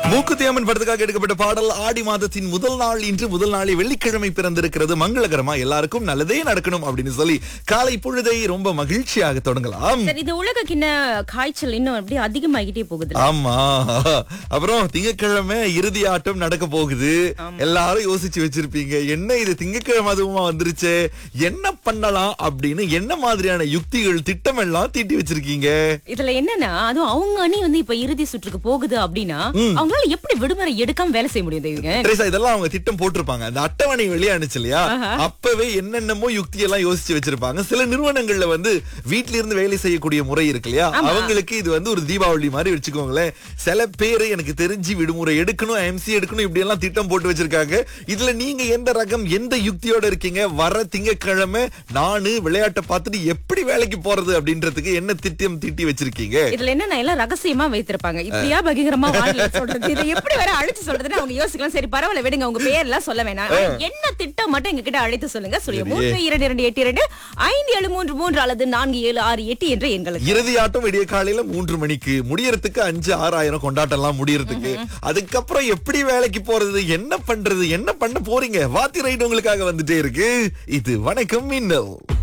மூக்குத்தி அம்மன் படத்துக்காக எடுக்கப்பட்ட பாடல் ஆடி மாதத்தின் முதல் நாள் இன்று முதல் நாளே வெள்ளிக்கிழமை பிறந்திருக்கிறது மங்களகரமா எல்லாருக்கும் நல்லதே நடக்கணும் அப்படின்னு சொல்லி காலை பொழுதை ரொம்ப மகிழ்ச்சியாக தொடங்கலாம் சரி இது உலக கிண்ண காய்ச்சல் இன்னும் அப்படியே அதிகமாகிட்டே போகுது ஆமா அப்புறம் திங்கட்கிழமை இறுதி ஆட்டம் நடக்க போகுது எல்லாரும் யோசிச்சு வச்சிருப்பீங்க என்ன இது திங்கட்கிழமை அதுவுமா வந்துருச்சு என்ன பண்ணலாம் அப்படின்னு என்ன மாதிரியான யுக்திகள் திட்டம் எல்லாம் தீட்டி வச்சிருக்கீங்க இதுல என்னன்னா அதுவும் அவங்க அணி வந்து இப்ப இறுதி சுற்றுக்கு போகுது அப்படின்னா அவங்களால எப்படி விடுமுறை எடுக்காம வேலை செய்ய முடியும் தேவிங்க தெரேசா இதெல்லாம் அவங்க திட்டம் போட்டிருப்பாங்க அந்த அட்டவணை வெளியானுச்சு இல்லையா அப்பவே என்னென்னமோ யுக்தி எல்லாம் யோசிச்சு வச்சிருப்பாங்க சில நிறுவனங்கள்ல வந்து வீட்ல இருந்து வேலை செய்யக்கூடிய முறை இருக்கு இல்லையா அவங்களுக்கு இது வந்து ஒரு தீபாவளி மாதிரி வச்சுக்கோங்களேன் சில பேரு எனக்கு தெரிஞ்சு விடுமுறை எடுக்கணும் எம்சி எடுக்கணும் இப்படி எல்லாம் திட்டம் போட்டு வச்சிருக்காங்க இதுல நீங்க எந்த ரகம் எந்த யுக்தியோட இருக்கீங்க வர திங்கட்கிழமை நானு விளையாட்டை பார்த்துட்டு எப்படி வேலைக்கு போறது அப்படின்றதுக்கு என்ன திட்டம் தீட்டி வச்சிருக்கீங்க இதுல என்னன்னா எல்லாம் ரகசியமா வைத்திருப்பாங்க இப்படியா பகிரமா வாயில சொல்றது இதை எப்படி வேற அழைச்சு சொல்றதுன்னு அவங்க யோசிக்கலாம் சரி பரவாயில்ல விடுங்க உங்க பேர் எல்லாம் சொல்ல வேணாம் என்ன திட்டம் மட்டும் எங்க கிட்ட அழைத்து சொல்லுங்க சொல்லுங்க மூன்று இரண்டு இரண்டு எட்டு இரண்டு ஐந்து ஏழு மூன்று மூன்று அல்லது நான்கு ஏழு ஆறு எட்டு என்ற எங்களுக்கு இறுதி ஆட்டம் விடிய காலையில மூன்று மணிக்கு முடியறதுக்கு அஞ்சு ஆறாயிரம் கொண்டாட்டம் எல்லாம் முடியறதுக்கு அதுக்கப்புறம் எப்படி வேலைக்கு போறது என்ன பண்றது என்ன பண்ண போறீங்க வாத்தி ரைடு உங்களுக்காக வந்துட்டே இருக்கு இது வணக்கம் மின்னல்